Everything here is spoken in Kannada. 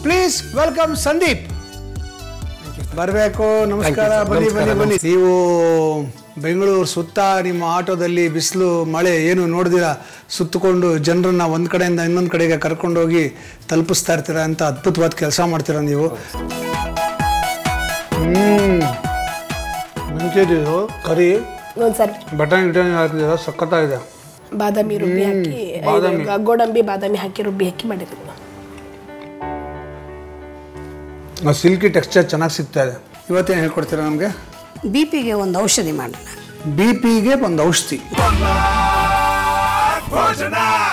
ಪ್ಲೀಸ್ ವೆಲ್ಕಮ್ ಸಂದೀಪ್ ಬರಬೇಕು ನಮಸ್ಕಾರ ಬನ್ನಿ ಬನ್ನಿ ಬನ್ನಿ ನೀವು ಬೆಂಗಳೂರು ಸುತ್ತ ನಿಮ್ಮ ಆಟೋದಲ್ಲಿ ಬಿಸಿಲು ಮಳೆ ಏನು ನೋಡ್ದಿರ ಸುತ್ತಕೊಂಡು ಜನರನ್ನ ಒಂದು ಕಡೆಯಿಂದ ಇನ್ನೊಂದು ಕಡೆಗೆ ಕರ್ಕೊಂಡೋಗಿ ತಲುಪಿಸ್ತಾ ಇರ್ತೀರ ಅಂತ ಅದ್ಭುತವಾದ ಕೆಲಸ ಮಾಡ್ತೀರ ನೀವು ಹ್ಮ್ ಮುಂಚೆದು ಕರಿ ಒಂದ್ಸರಿ ಬಟಾಣಿ ಗಿಟಾಣಿ ಹಾಕಿದ್ದೀರ ಸಖತ್ತಾಗಿದೆ ಬಾದಾಮಿ ರುಬ್ಬಿ ಹಾಕಿ ಬಾದಾಮಿ. ಇದು ಗೋಡಂಬಿ ಬಾದಾಮಿ ಹಾಕಿ ರುಬ್ಬಿ ಹಾಕಿ ಮಾಡಿರೋದು ಆ ಸಿಲ್ಕಿ ಟೆಕ್ಸ್ಚರ್ ಚೆನ್ನಾಗಿ ಸಿಗ್ತಾ ಇದೆ ಇವತ್ತೇನು ಹೇಳ್ಕೊಡ್ತೀರಾ ನಮಗೆ ಬಿ ಪಿಗೆ ಒಂದು ಔಷಧಿ ಮಾಡೋಣ ಬಿ ಪಿಗೆ ಒಂದು ಔಷಧಿ ಭೋಜನ